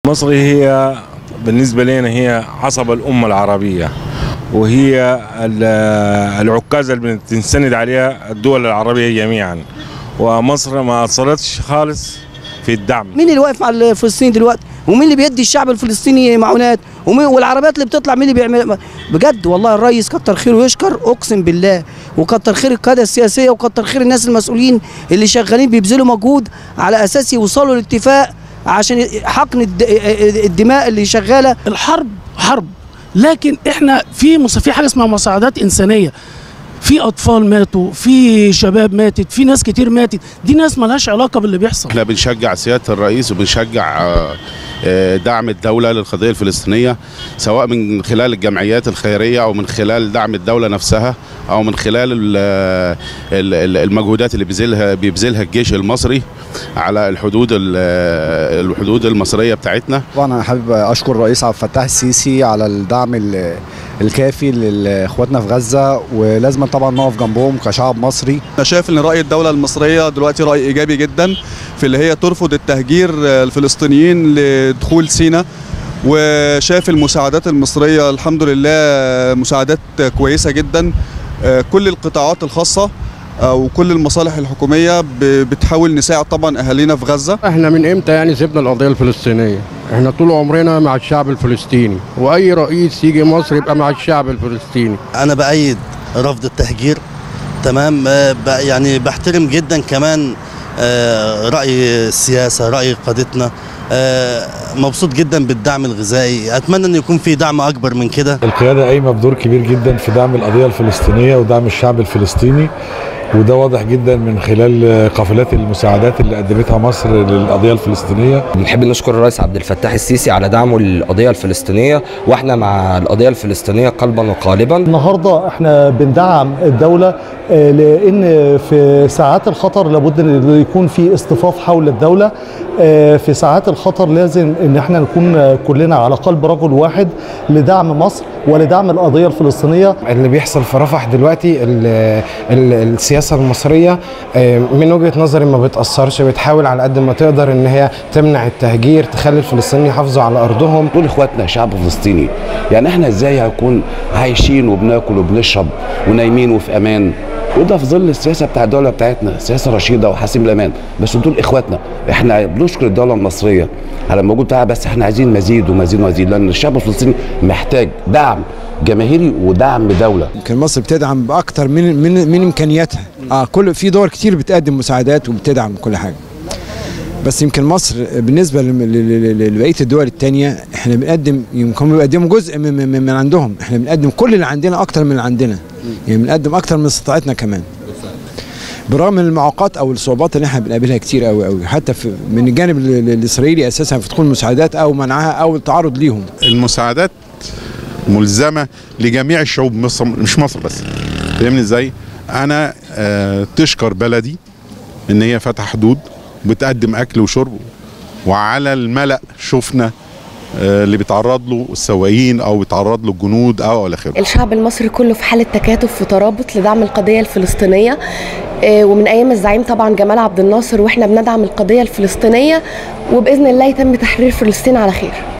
مصر هي بالنسبة لنا هي عصب الأمة العربية وهي ال- العكازة اللي بتنسند عليها الدول العربية جميعا ومصر ما أصلتش خالص في الدعم مين اللي واقف مع الفلسطيني دلوقتي ومين اللي بيدي الشعب الفلسطيني معونات ومين والعربيات اللي بتطلع مين اللي بيعمل بجد والله الرئيس كتر خيره ويشكر اقسم بالله وكتر خير القياده السياسيه وكتر خير الناس المسؤولين اللي شغالين بيبذلوا مجهود على اساس يوصلوا لاتفاق عشان حقن الد- الدماء اللي شغاله الحرب حرب لكن احنا في مس- في حاجه اسمها مساعدات انسانيه في اطفال ماتوا في شباب ماتت في ناس كتير ماتت دي ناس ملهاش علاقه باللي بيحصل احنا بنشجع سياده الرئيس وبنشجع آه، آه، دعم الدوله للقضيه الفلسطينيه سواء من خلال الجمعيات الخيريه او من خلال دعم الدوله نفسها او من خلال ال- ال- ال- المجهودات اللي بيبذلها بيبذلها الجيش المصري على الحدود ال- الحدود المصريه بتاعتنا طبعا انا حابب اشكر الرئيس عبد الفتاح السيسي على الدعم ال- الكافي لاخواتنا في غزه ولازم طبعا نقف جنبهم كشعب مصري انا شايف ان راي الدوله المصريه دلوقتي راي ايجابي جدا في اللي هي ترفض التهجير الفلسطينيين لدخول سيناء وشايف المساعدات المصريه الحمد لله مساعدات كويسه جدا آه، كل القطاعات الخاصه آه، وكل المصالح الحكوميه ب- بتحاول نساعد طبعا اهالينا في غزه احنا من امتى يعني سيبنا القضيه الفلسطينيه احنا طول عمرنا مع الشعب الفلسطيني واي رئيس يجي مصر يبقى مع الشعب الفلسطيني انا بايد رفض التهجير تمام آه، ب- يعني بحترم جدا كمان آه، راي السياسه راي قادتنا آه، مبسوط جدا بالدعم الغذائي اتمنى ان يكون في دعم اكبر من كده القيادة قايمة بدور كبير جدا في دعم القضية الفلسطينية ودعم الشعب الفلسطيني وده واضح جدا من خلال قافلات المساعدات اللي قدمتها مصر للقضية الفلسطينية بنحب نشكر الرئيس عبد الفتاح السيسي على دعمه للقضيه الفلسطينيه واحنا مع القضيه الفلسطينيه قلبا وقالبا النهارده احنا بندعم الدوله آه، لان في ساعات الخطر لابد ان يكون في اصطفاف حول الدوله آه، في ساعات الخطر لازم ان احنا نكون آه، كلنا على قلب رجل واحد لدعم مصر ولدعم القضيه الفلسطينيه اللي بيحصل في رفح دلوقتي ال ال السياسه المصريه آه، من وجهه نظري ما بتاثرش بتحاول على قد ما تقدر ان هي تمنع التهجير تخلي الفلسطينيين يحافظوا على ارضهم دول اخواتنا شعب فلسطيني يعني احنا ازاي هنكون عايشين وبناكل وبنشرب ونايمين وفي امان وده في ظل السياسه بتاع الدوله بتاعتنا سياسه رشيده وحسيم الامان بس دول اخواتنا احنا بنشكر الدوله المصريه على الموجود بتاعها بس احنا عايزين مزيد ومزيد ومزيد لان الشعب الفلسطيني محتاج دعم جماهيري ودعم دوله يمكن مصر بتدعم باكتر من من من امكانياتها اه كل في دول كتير بتقدم مساعدات وبتدعم كل حاجه بس يمكن مصر بالنسبه لم- ل- ل- ل- لبقيه الدول التانية احنا بنقدم يمكن هم بيقدموا جزء من, من, من عندهم احنا بنقدم كل اللي عندنا اكتر من اللي عندنا يعني بنقدم اكتر من استطاعتنا كمان برغم من المعوقات او الصعوبات اللي احنا بنقابلها كتير قوي قوي حتى في من الجانب ال- ال- الاسرائيلي اساسا في دخول المساعدات او منعها او التعرض ليهم المساعدات ملزمه لجميع الشعوب مصر مش مصر بس فاهمني ازاي انا آه تشكر بلدي ان هي فاتحه حدود بتقدم اكل وشرب وعلى الملأ شفنا آه اللي بيتعرض له السواقين او بيتعرض له الجنود او الى اخره الشعب المصري كله في حالة تكاتف وترابط لدعم القضية الفلسطينية آه، ومن أيام الزعيم طبعا جمال عبد الناصر وإحنا بندعم القضية الفلسطينية وبإذن الله يتم تحرير فلسطين على خير